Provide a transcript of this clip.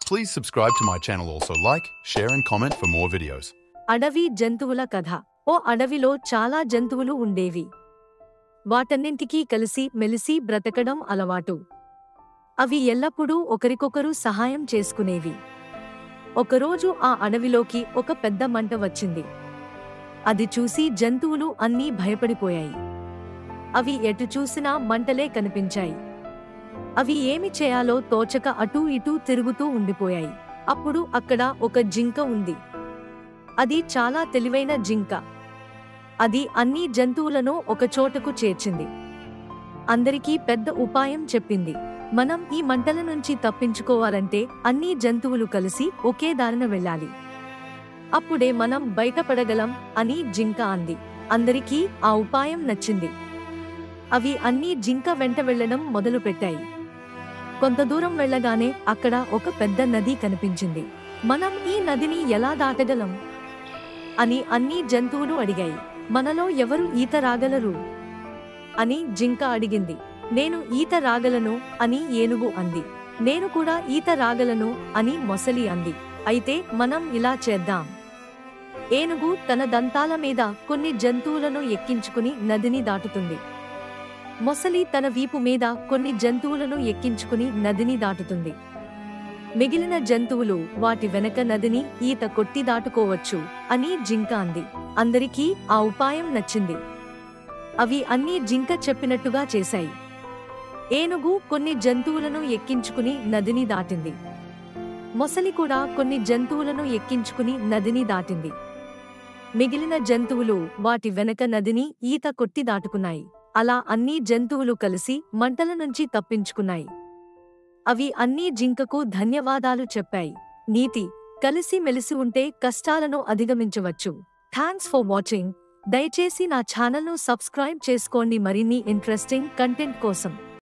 Please subscribe to my channel also like, share and comment for more videos. అడవి జంతువుల కథ ఓ అడవిలో చాలా జంతువులు ఉండేవి వాటన్నింటికీ కలిసి మెలిసి బ్రతకడం అలవాటు అవి ఎల్లప్పుడూ ఒకరికొకరు సహాయం చేసుకునేవి ఒకరోజు ఆ అడవిలోకి ఒక పెద్ద మంట వచ్చింది అది చూసి జంతువులు అన్నీ భయపడిపోయాయి అవి ఎటు చూసినా మంటలే కనిపించాయి అవి ఏమి చేయాలో తోచక అటూ ఇటూ తిరుగుతూ ఉండిపోయాయి అప్పుడు అక్కడ ఒక జింక ఉంది అది చాలా తెలివైన జింక అది అన్ని జంతువులను ఒకచోటకు చేర్చింది అందరికీ పెద్ద ఉపాయం చెప్పింది మనం ఈ మంటల నుంచి తప్పించుకోవాలంటే అన్ని జంతువులు కలిసి ఒకే దారిన వెళ్ళాలి అప్పుడే మనం బయటపడగలం అని జింక అంది అందరికీ ఆ ఉపాయం నచ్చింది అవి అన్ని జింక వెంట వెళ్లడం మొదలుపెట్టాయి కొంత దూరం వెళ్ళగానే అక్కడ ఒక పెద్ద నది కనిపించింది మనం ఈ నదిని ఎలా దాటగలం అని అన్ని జంతువులు అడిగాయి మనలో ఎవరు ఈత రాగలరు అని జింక అడిగింది నేను ఈత రాగలను అని ఏనుగు అంది నేను కూడా ఈత రాగలను అని మొసలి అంది అయితే మనం ఇలా చేద్దాం ఏనుగు తన దంతాల మీద కొన్ని జంతువులను ఎక్కించుకుని నదిని దాటుతుంది మొసలి తన వీపు మీద కొన్ని జంతువులను ఎక్కించుకుని నదిని దాటుతుంది మిగిలిన జంతువులు వాటి వెనక నదిని ఈత కొట్టి దాటుకోవచ్చు అని జింక అంది అందరికీ ఆ ఉపాయం నచ్చింది అవి అన్నీ జింక చెప్పినట్టుగా చేశాయి ఏనుగు కొన్ని జంతువులను ఎక్కించుకుని నదిని దాటింది మొసలి కూడా కొన్ని జంతువులను ఎక్కించుకుని నదిని దాటింది మిగిలిన జంతువులు వాటి వెనక నదిని ఈత కొట్టి దాటుకున్నాయి అలా అన్ని జంతువులు కలిసి మంటల నుంచి తప్పించుకున్నాయి అవి అన్నీ జింకకు ధన్యవాదాలు చెప్పాయి నీతి కలిసి మెలిసి ఉంటే కష్టాలను అధిగమించవచ్చు థ్యాంక్స్ ఫర్ వాచింగ్ దయచేసి నా ఛానల్ను సబ్స్క్రైబ్ చేసుకోండి మరిన్ని ఇంట్రెస్టింగ్ కంటెంట్ కోసం